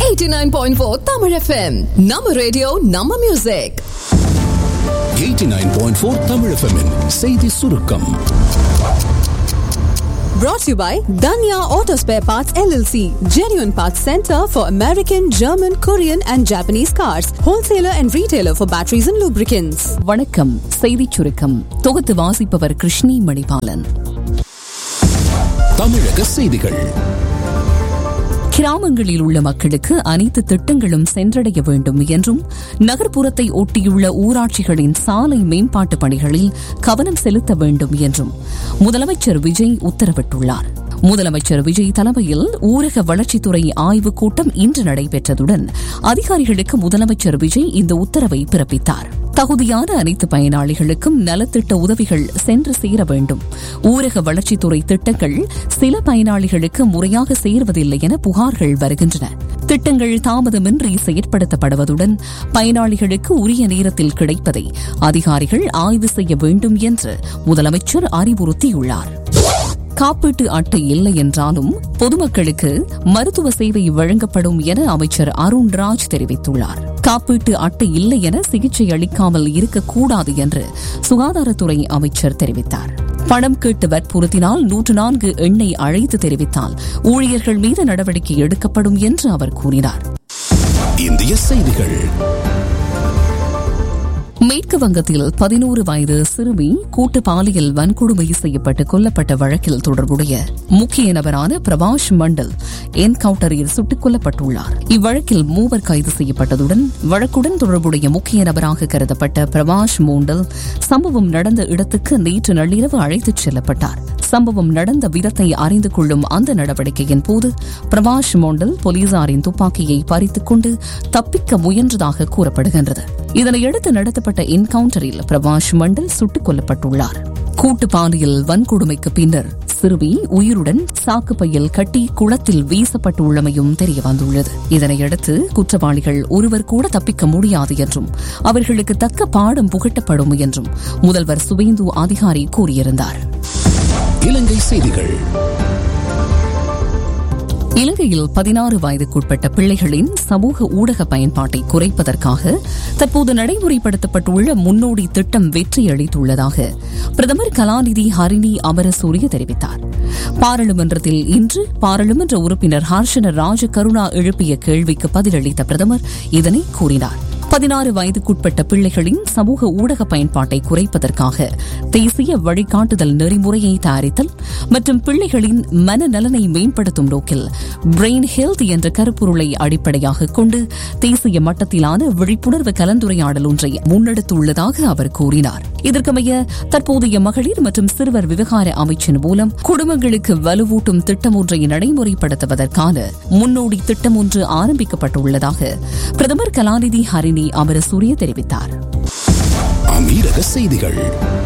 89.4 Tamil FM நம்ம radio நம்ம music 89.4 Tamil FM -இன் செய்தி சுருக்கம் brought to you by Danya Auto Spare Parts LLC genuine parts center for American German Korean and Japanese cars wholesaler and retailer for batteries and lubricants வணக்கம் செய்திச் சுருக்கம் தொகுத்து வாசிப்பவர் கிருஷ்ணி மணிபாலன் தமிழக செய்திகள் கிராமங்களில் உள்ள மக்களுக்கு அனைத்து திட்டங்களும் சென்றடைய வேண்டும் என்றும் நகர்ப்புறத்தை ஒட்டியுள்ள ஊராட்சிகளின் சாலை மேம்பாட்டு பணிகளில் கவனம் செலுத்த வேண்டும் என்றும் முதலமைச்சர் விஜய் உத்தரவிட்டுள்ளார் முதலமைச்சர் விஜய் தலைமையில் ஊரக வளர்ச்சித்துறை ஆய்வுக் கூட்டம் இன்று நடைபெற்றதுடன் அதிகாரிகளுக்கு முதலமைச்சர் விஜய் இந்த உத்தரவை பிறப்பித்தார் தகுதியான அனைத்து பயனாளிகளுக்கும் நலத்திட்ட உதவிகள் சென்று சேர வேண்டும் ஊரக வளர்ச்சித்துறை திட்டங்கள் சில பயனாளிகளுக்கு முறையாக சேர்வதில்லை என புகார்கள் வருகின்றன திட்டங்கள் தாமதமின்றி செயற்படுத்தப்படுவதுடன் பயனாளிகளுக்கு உரிய நேரத்தில் கிடைப்பதை அதிகாரிகள் ஆய்வு செய்ய வேண்டும் என்று முதலமைச்சர் அறிவுறுத்தியுள்ளார் காப்பீட்டு அட்டை இல்லை என்றாலும் பொதுமக்களுக்கு மருத்துவ சேவை வழங்கப்படும் என அமைச்சர் அருண்ராஜ் தெரிவித்துள்ளார் காப்பீட்டு அட்டை இல்லை என சிகிச்சை அளிக்காமல் இருக்கக்கூடாது என்று சுகாதாரத்துறை அமைச்சர் தெரிவித்தார் பணம் கேட்டு வற்புறுத்தினால் நூற்று நான்கு எண்ணை அழைத்து தெரிவித்தால் ஊழியர்கள் மீது நடவடிக்கை எடுக்கப்படும் என்று அவர் கூறினார் இந்திய செய்திகள் மேற்கு வங்கத்தில் பதினோரு வயது சிறுமி கூட்டு பாலியல் வன்கொடுமை செய்யப்பட்டு கொல்லப்பட்ட வழக்கில் தொடர்புடைய முக்கிய நபரான பிரபாஷ் மண்டல் என்கவுண்டரில் சுட்டுக் கொல்லப்பட்டுள்ளார் இவ்வழக்கில் மூவர் கைது செய்யப்பட்டதுடன் வழக்குடன் தொடர்புடைய முக்கிய நபராக கருதப்பட்ட பிரபாஷ் மோண்டல் சம்பவம் நடந்த இடத்துக்கு நேற்று நள்ளிரவு அழைத்துச் செல்லப்பட்டார் சம்பவம் நடந்த விதத்தை அறிந்து கொள்ளும் அந்த நடவடிக்கையின் போது பிரபாஷ் மோண்டல் போலீசாரின் துப்பாக்கியை பறித்துக் கொண்டு தப்பிக்க முயன்றதாக கூறப்படுகின்றது இதனையடுத்து நடத்தப்பட்ட என்கவுண்டரில் பிரபாஷ் மண்டல் சுட்டுக் கொல்லப்பட்டுள்ளார் கூட்டு பாலியல் வன்கொடுமைக்கு பின்னர் சிறுமி உயிருடன் சாக்குப்பையில் கட்டி குளத்தில் வீசப்பட்டுள்ளமையும் தெரியவந்துள்ளது இதனையடுத்து குற்றவாளிகள் ஒருவர் கூட தப்பிக்க முடியாது என்றும் அவர்களுக்கு தக்க பாடம் புகட்டப்படும் என்றும் முதல்வர் சுவேந்து அதிகாரி கூறியிருந்தார் இலங்கை செய்திகள் இலங்கையில் பதினாறு வயதுக்குட்பட்ட பிள்ளைகளின் சமூக ஊடக பயன்பாட்டை குறைப்பதற்காக தற்போது நடைமுறைப்படுத்தப்பட்டுள்ள முன்னோடி திட்டம் வெற்றியளித்துள்ளதாக பிரதமர் கலாநிதி ஹரிணி அமரசூரிய தெரிவித்தார் பாராளுமன்றத்தில் இன்று பாராளுமன்ற உறுப்பினர் ஹர்ஷன ராஜ கருணா எழுப்பிய கேள்விக்கு பதிலளித்த பிரதமர் இதனை கூறினார் பதினாறு வயதுக்குட்பட்ட பிள்ளைகளின் சமூக ஊடக பயன்பாட்டை குறைப்பதற்காக தேசிய வழிகாட்டுதல் நெறிமுறையை தயாரித்தல் மற்றும் பிள்ளைகளின் மனநலனை மேம்படுத்தும் நோக்கில் பிரெயின் ஹெல்த் என்ற கருப்பொருளை அடிப்படையாக கொண்டு தேசிய மட்டத்திலான விழிப்புணர்வு கலந்துரையாடல் ஒன்றை முன்னெடுத்துள்ளதாக அவர் கூறினார் இதற்கமைய தற்போதைய மகளிர் மற்றும் சிறுவர் விவகார அமைச்சின் மூலம் குடும்பங்களுக்கு வலுவூட்டும் திட்டம் ஒன்றை நடைமுறைப்படுத்துவதற்கான முன்னோடி திட்டம் ஒன்று ஆரம்பிக்கப்பட்டுள்ளதாக பிரதமர் கலாநிதி ஹரிணி அமரசூரிய தெரிவித்தார் அமீரக செய்திகள்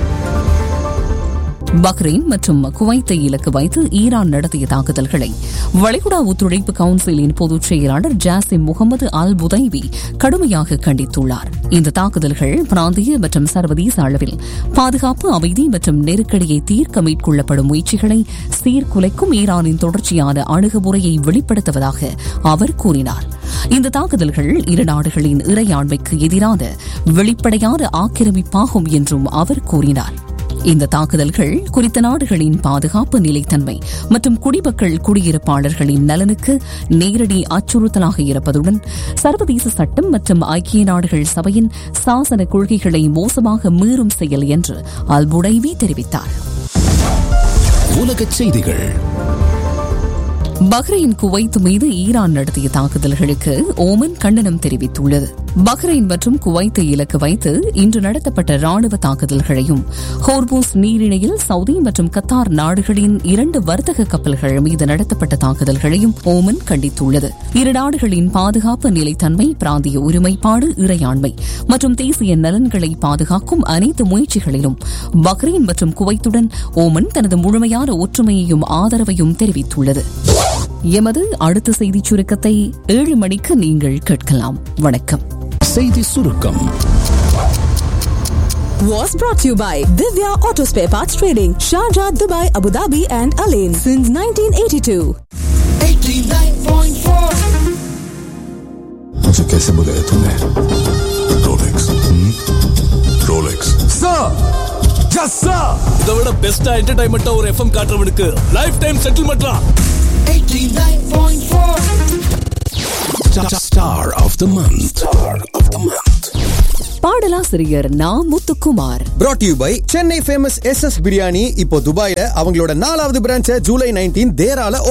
பஹ்ரைன் மற்றும் குவைத்தை இலக்கு வைத்து ஈரான் நடத்திய தாக்குதல்களை வளைகுடா ஒத்துழைப்பு கவுன்சிலின் பொதுச் செயலாளர் ஜாசிம் முகமது அல் புதைவி கடுமையாக கண்டித்துள்ளார் இந்த தாக்குதல்கள் பிராந்திய மற்றும் சர்வதேச அளவில் பாதுகாப்பு அமைதி மற்றும் நெருக்கடியை தீர்க்க மேற்கொள்ளப்படும் முயற்சிகளை சீர்குலைக்கும் ஈரானின் தொடர்ச்சியான அணுகுமுறையை வெளிப்படுத்துவதாக அவர் கூறினார் இந்த தாக்குதல்கள் இரு நாடுகளின் இறையாண்மைக்கு எதிரான வெளிப்படையான ஆக்கிரமிப்பாகும் என்றும் அவர் கூறினார் இந்த தாக்குதல்கள் குறித்த நாடுகளின் பாதுகாப்பு நிலைத்தன்மை மற்றும் குடிமக்கள் குடியிருப்பாளர்களின் நலனுக்கு நேரடி அச்சுறுத்தலாக இருப்பதுடன் சர்வதேச சட்டம் மற்றும் ஐக்கிய நாடுகள் சபையின் சாசன கொள்கைகளை மோசமாக மீறும் செயல் என்று அல்புடைவி தெரிவித்தார் உலகச் செய்திகள் பஹ்ரைன் குவைத் மீது ஈரான் நடத்திய தாக்குதல்களுக்கு ஓமன் கண்டனம் தெரிவித்துள்ளது பஹ்ரைன் மற்றும் குவைத்தை இலக்கு வைத்து இன்று நடத்தப்பட்ட ராணுவ தாக்குதல்களையும் ஹோர்பூஸ் நீரிணையில் சவுதி மற்றும் கத்தார் நாடுகளின் இரண்டு வர்த்தக கப்பல்கள் மீது நடத்தப்பட்ட தாக்குதல்களையும் ஓமன் கண்டித்துள்ளது இரு நாடுகளின் பாதுகாப்பு நிலைத்தன்மை பிராந்திய ஒருமைப்பாடு இறையாண்மை மற்றும் தேசிய நலன்களை பாதுகாக்கும் அனைத்து முயற்சிகளிலும் பஹ்ரைன் மற்றும் குவைத்துடன் ஓமன் தனது முழுமையான ஒற்றுமையையும் ஆதரவையும் தெரிவித்துள்ளது எமது அடுத்த செய்திச் சுருக்கத்தை ஏழு மணிக்கு நீங்கள் கேட்கலாம் வணக்கம் செய்தி சுருக்கம் was brought to you by Divya Auto Spare Parts Trading, Sharjah, Dubai, Abu Dhabi, and Alain since 1982. कैसे बुलाया तूने Rolex Rolex sir yes sir இதை விட பெஸ்டா என்டர்டைன்மெண்டா ஒரு எஃப்எம் காட்டுறவனுக்கு லைஃப் டைம் செட்டில்மெண்ட்லாம் Star of the month. Star of the month. பாடலாசிரியர் Na Muthukumar brought you by Chennai famous S S biryani இப்போ துபாயில அவங்களோட நாலாவது பிரான்ச்ச ஜூலை நைன்டீன் தேரால